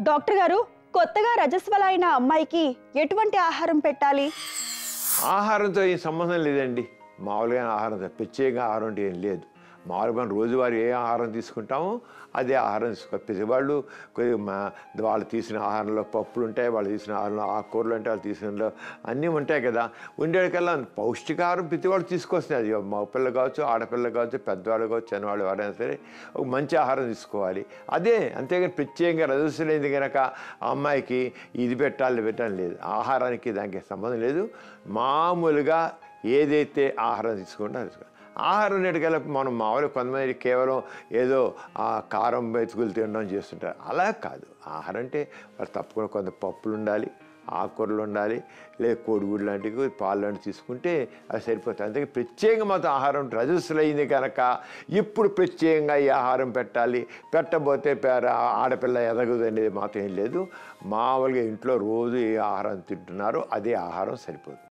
Doctor గారు కొత్తగా రజస్వల అయిన అమ్మాయికి ఎటువంటి ఆహారం పెట్టాలి ఆహారంతో ఏం సంబంధం లేదండి మామూలుగా ఆహారం ప్రత్యేకంగా ఆహారం అంటే ఏం లేదు మామూలుగా మనం రోజువారీ ఏ ఆహారం తీసుకుంటామో అదే ఆహారం తీసుకో ప్రతివాళ్ళు కొద్దిగా మా వాళ్ళు తీసిన ఆహారంలో పప్పులు ఉంటాయి వాళ్ళు తీసిన ఆహారంలో ఆకుకూరలు ఉంటాయి వాళ్ళు తీసిన అన్నీ ఉంటాయి కదా ఉండేకల్లా పౌష్టికాహారం ప్రతి వాళ్ళు తీసుకొస్తుంది అది మగపిల్ల కావచ్చు ఆడపిల్ల కావచ్చు పెద్దవాళ్ళు కావచ్చు చిన్నవాళ్ళు ఎవరైనా సరే ఒక మంచి ఆహారం తీసుకోవాలి అదే అంతేగాని ప్రత్యేకంగా రజస్సులైంది కనుక ఆ అమ్మాయికి ఇది పెట్టాలి ఇది పెట్టాలి లేదు ఆహారానికి దానికి సంబంధం లేదు మామూలుగా ఏదైతే ఆహారం తీసుకుంటే అది తీసుకోవాలి. ఆహారం నేటికల్లా మనం మామూలుగా కొంతమంది కేవలం ఏదో ఆ కారం మెతుకులు తినడం చేస్తుంటారు అలా కాదు ఆహారం అంటే వాళ్ళు తప్పకుండా కొంత పప్పులు ఉండాలి ఆకుకూరలు ఉండాలి లేదా కోడిగుడ్లు లాంటివి పాలు లాంటివి తీసుకుంటే అది సరిపోతుంది అందుకే ప్రత్యేకంగా మాత్రం ఆహారం రజస్సులైంది కనుక ఇప్పుడు ప్రత్యేకంగా ఈ ఆహారం పెట్టాలి పెట్టబోతే పేర ఆడపిల్ల ఎదగదు అనేది మాత్రం ఏం లేదు మామూలుగా ఇంట్లో రోజు ఏ ఆహారం తింటున్నారో అదే ఆహారం సరిపోతుంది